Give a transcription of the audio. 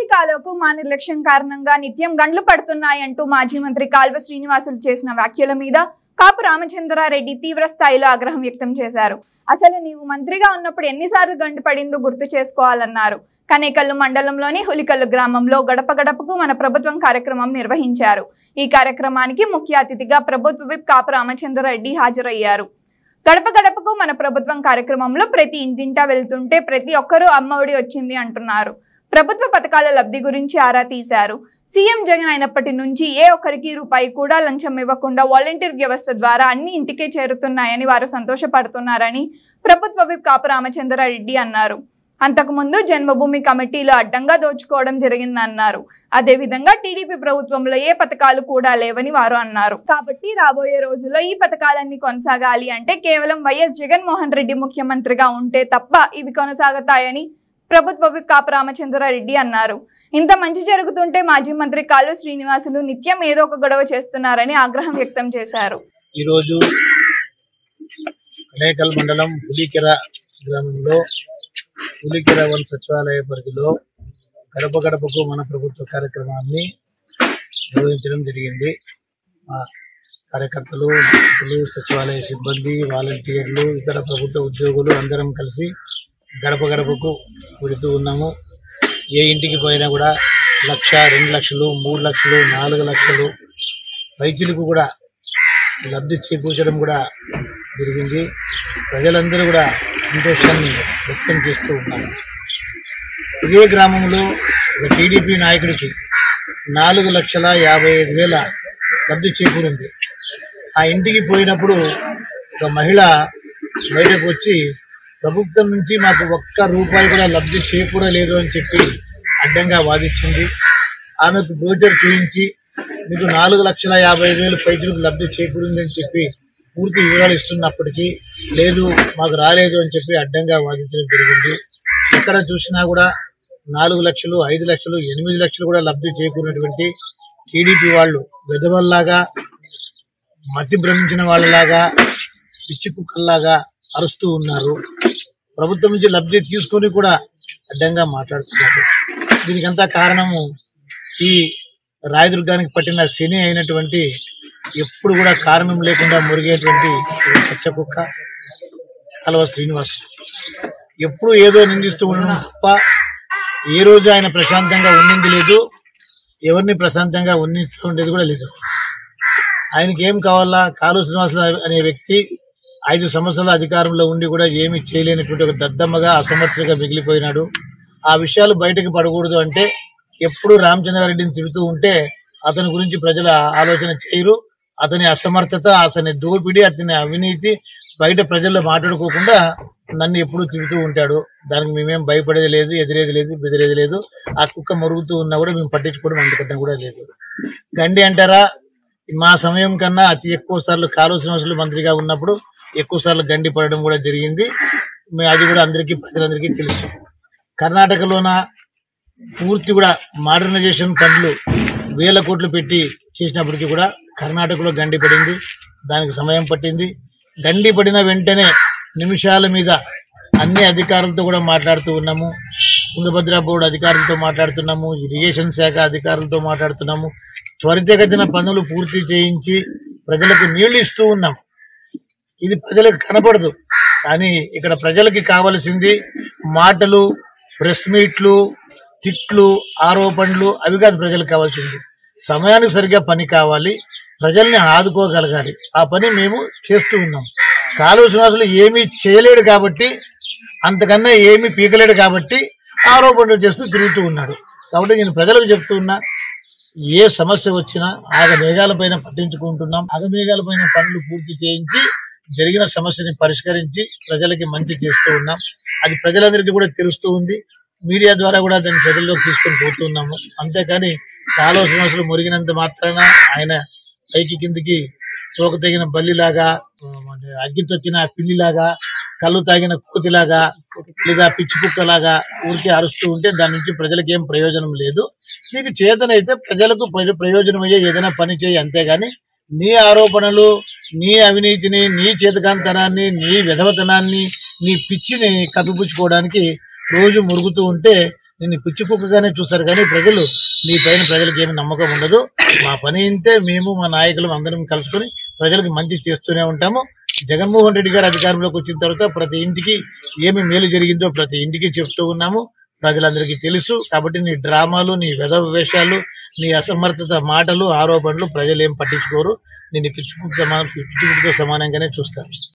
కాలువకు మా నిర్లక్ష్యం కారణంగా నిత్యం గండ్లు పడుతున్నాయంటూ మాజీ మంత్రి కాల్వ శ్రీనివాసులు చేసిన వ్యాఖ్యల మీద కాపు రామచంద్రారెడ్డి తీవ్ర స్థాయిలో ఆగ్రహం వ్యక్తం చేశారు అసలు నీవు మంత్రిగా ఉన్నప్పుడు ఎన్నిసార్లు గంటు పడిందో గుర్తు చేసుకోవాలన్నారు కనేకల్లు మండలంలోని హులికల్లు గ్రామంలో గడప గడపకు మన ప్రభుత్వం కార్యక్రమం నిర్వహించారు ఈ కార్యక్రమానికి ముఖ్య అతిథిగా ప్రభుత్వ విప్ కాపు రామచంద్రారెడ్డి హాజరయ్యారు గడప గడపకు మన ప్రభుత్వం కార్యక్రమంలో ప్రతి ఇంటింటా వెళ్తుంటే ప్రతి ఒక్కరూ అమ్మఒడి వచ్చింది అంటున్నారు ప్రభుత్వ పథకాల లబ్ధి గురించి ఆరా తీశారు సీఎం జగన్ అయినప్పటి నుంచి ఏ ఒక్కరికి రూపాయి కూడా లంచం ఇవ్వకుండా వాలంటీర్ వ్యవస్థ ద్వారా అన్ని ఇంటికే చేరుతున్నాయని వారు సంతోషపడుతున్నారని ప్రభుత్వ విప్ కాపు రామచంద్రారెడ్డి అన్నారు అంతకుముందు జన్మభూమి కమిటీలో అడ్డంగా దోచుకోవడం జరిగిందన్నారు అదేవిధంగా టీడీపీ ప్రభుత్వంలో ఏ పథకాలు కూడా లేవని వారు అన్నారు కాబట్టి రాబోయే రోజుల్లో ఈ పథకాలన్నీ కొనసాగాలి అంటే కేవలం వైఎస్ జగన్మోహన్ రెడ్డి ముఖ్యమంత్రిగా ఉంటే తప్ప ఇవి కొనసాగుతాయని ప్రభుత్వ విప్ కాపు రామచంద్రారెడ్డి అన్నారు ఇంత మంచి జరుగుతుంటే మాజీ మంత్రి కాలు శ్రీనివాసులు నిత్యం ఏదో ఒక గొడవ చేస్తున్నారని ఆగ్రహం వ్యక్తం చేశారు ఈరోజు అనేకల్ మండలం పులికెర గ్రామంలో పులికెర వన్ సచివాలయ పరిధిలో గడప గడపకు మన ప్రభుత్వ కార్యక్రమాన్ని నిర్వహించడం జరిగింది మా కార్యకర్తలు నాయకులు, సచివాలయ సిబ్బంది వాలంటీర్లు ఇతర ప్రభుత్వ ఉద్యోగులు అందరం కలిసి గడప గడపకు వెళుతూ ఉన్నాము ఏ ఇంటికి పోయినా కూడా లక్ష రెండు లక్షలు మూడు లక్షలు నాలుగు లక్షలు రైతులకు కూడా లబ్ధి చేకూర్చడం కూడా జరిగింది ప్రజలందరూ కూడా సంతోషాన్ని వ్యక్తం చేస్తూ ఉన్నారు ఇదే గ్రామంలో ఒక టీడీపీ నాయకుడికి నాలుగు లక్షల యాభై ఐదు వేల లబ్ధి చేకూరింది ఆ ఇంటికి పోయినప్పుడు ఒక మహిళ బయటకు వచ్చి ప్రభుత్వం నుంచి మాకు ఒక్క రూపాయి కూడా లబ్ధి చేకూరలేదు అని చెప్పి అడ్డంగా వాదించింది ఆమెకు బ్రోచర్ చూపించి మీకు నాలుగు లక్షల యాభై ఐదు వేలు పైసలకు లబ్ధి చేకూరిందని చెప్పి పూర్తి వివరాలు ఇస్తున్నప్పటికీ లేదు మాకు రాలేదు అని చెప్పి అడ్డంగా వాదించడం జరిగింది ఎక్కడ చూసినా కూడా నాలుగు లక్షలు ఐదు లక్షలు ఎనిమిది లక్షలు కూడా లబ్ధి చేకూరినటువంటి టీడీపీ వాళ్ళు విధవల్లాగా మతి భ్రమించిన వాళ్ళలాగా పిచ్చి కుక్కల్లాగా అరుస్తూ ఉన్నారు ప్రభుత్వం నుంచి లబ్ధి తీసుకొని కూడా అడ్డంగా మాట్లాడుతున్నారు దీనికంతా కారణము ఈ రాయదుర్గానికి పట్టిన శని అయినటువంటి ఎప్పుడు కూడా కారణం లేకుండా మురిగేటువంటి ఈ పచ్చ కుక్క కాలువ శ్రీనివాస్ ఎప్పుడు ఏదో నిందిస్తూ ఉండడం తప్ప ఏ రోజు ఆయన ప్రశాంతంగా ఉండింది లేదు ఎవరిని ప్రశాంతంగా ఉండిస్తూ ఉండేది కూడా లేదు ఆయనకి ఏం కావాలా కాలు శ్రీనివాసరావు అనే వ్యక్తి ఐదు సంవత్సరాల అధికారంలో ఉండి కూడా ఏమీ చేయలేనటువంటి ఒక దద్దమ్మగా అసమర్థుడిగా మిగిలిపోయినాడు ఆ విషయాలు బయటకు పడకూడదు అంటే ఎప్పుడు రామచంద్రారెడ్డిని తిడుతూ ఉంటే అతని గురించి ప్రజల ఆలోచన చేయరు అతని అసమర్థత అతని దోపిడీ అతని అవినీతి బయట ప్రజల్లో మాట్లాడుకోకుండా నన్ను ఎప్పుడు తిడుతూ ఉంటాడు దానికి మేమేం భయపడేది లేదు ఎదిరేది లేదు బెదిరేది లేదు ఆ కుక్క మరుగుతూ ఉన్నా కూడా మేము పట్టించుకోవడం అందుకన్నా కూడా లేదు గండి అంటారా మా సమయం కన్నా అతి ఎక్కువ సార్లు కాలువ శ్రీనివాసులు మంత్రిగా ఉన్నప్పుడు ఎక్కువ సార్లు గండి పడడం కూడా జరిగింది మే- అది కూడా అందరికీ ప్రజలందరికీ తెలుసు కర్ణాటకలోన పూర్తి కూడా మోడర్నైజేషన్ పనులు వేల కోట్లు పెట్టి చేసినప్పటికీ కూడా కర్ణాటకలో గండి పడింది దానికి సమయం పట్టింది గండి పడిన వెంటనే నిమిషాల మీద అన్ని అధికారులతో కూడా మాట్లాడుతూ ఉన్నాము తుంగభద్ర బోర్డు అధికారులతో మాట్లాడుతున్నాము ఇరిగేషన్ శాఖ అధికారులతో మాట్లాడుతున్నాము త్వరితగతిన పనులు పూర్తి చేయించి ప్రజలకు నీళ్లు ఇస్తూ ఉన్నాం ఇది ప్రజలకు కనపడదు కానీ ఇక్కడ ప్రజలకి కావలసింది మాటలు ప్రెస్ మీట్లు తిట్లు ఆరోపణలు అవి కాదు ప్రజలకు కావాల్సింది సమయానికి సరిగ్గా పని కావాలి ప్రజల్ని ఆదుకోగలగాలి ఆ పని మేము చేస్తూ ఉన్నాం కాలువ శ్రీనివాసులు ఏమీ చేయలేడు కాబట్టి అంతకన్నా ఏమీ పీకలేడు కాబట్టి ఆరోపణలు చేస్తూ తిరుగుతూ ఉన్నాడు కాబట్టి నేను ప్రజలకు చెప్తూ ఉన్నా ఏ సమస్య వచ్చినా ఆగమేఘాల పైన పట్టించుకుంటున్నాం ఆగమేఘాల పైన పనులు పూర్తి చేయించి జరిగిన సమస్యని పరిష్కరించి ప్రజలకి మంచి చేస్తూ ఉన్నాం అది ప్రజలందరికీ కూడా తెలుస్తూ ఉంది మీడియా ద్వారా కూడా దాన్ని ప్రజల్లోకి తీసుకొని పోతున్నాము అంతేకాని కాలువ సమస్యలు మురిగినంత మాత్రాన ఆయన పైకి కిందికి తోక తగిన బల్లిలాగా ఆ, అంటే అగ్గి తొక్కిన పిల్లిలాగా కళ్ళు తాగిన కోతిలాగా లేదా పిచ్చి కుక్కలాగా ఊరికే అరుస్తూ ఉంటే దాని నుంచి ప్రజలకు ఏం ప్రయోజనం లేదు నీకు చేతనైతే ప్రజలకు ప్రయో- ప్రయోజనం అయ్యే ఏదైనా పని చేయి అంతేగాని నీ ఆరోపణలు నీ అవినీతిని నీ చేతకాంతనాన్ని నీ విధవతనాన్ని నీ పిచ్చిని కప్పిపుచ్చుకోవడానికి రోజు మురుగుతూ ఉంటే నిన్ను పిచ్చి కుక్కగానే చూస్తారు కానీ ప్రజలు నీ పైన ప్రజలకు ఏమి నమ్మకం ఉండదు మా పని ఇంతే మేము మా నాయకులు అందరం కలుసుకొని ప్రజలకు మంచి చేస్తూనే ఉంటాము జగన్మోహన్ రెడ్డి గారు అధికారంలోకి వచ్చిన తర్వాత ప్రతి ఇంటికి ఏమి మేలు జరిగిందో ప్రతి ఇంటికి చెప్తూ ఉన్నాము ప్రజలందరికీ తెలుసు కాబట్టి నీ డ్రామాలు నీ వెధ వేషాలు నీ అసమర్థత మాటలు ఆరోపణలు ప్రజలు ఏం పట్టించుకోరు నేను పిచ్చి కుక్క సమానం పిచ్చి కుక్కతో సమానంగానే చూస్తారు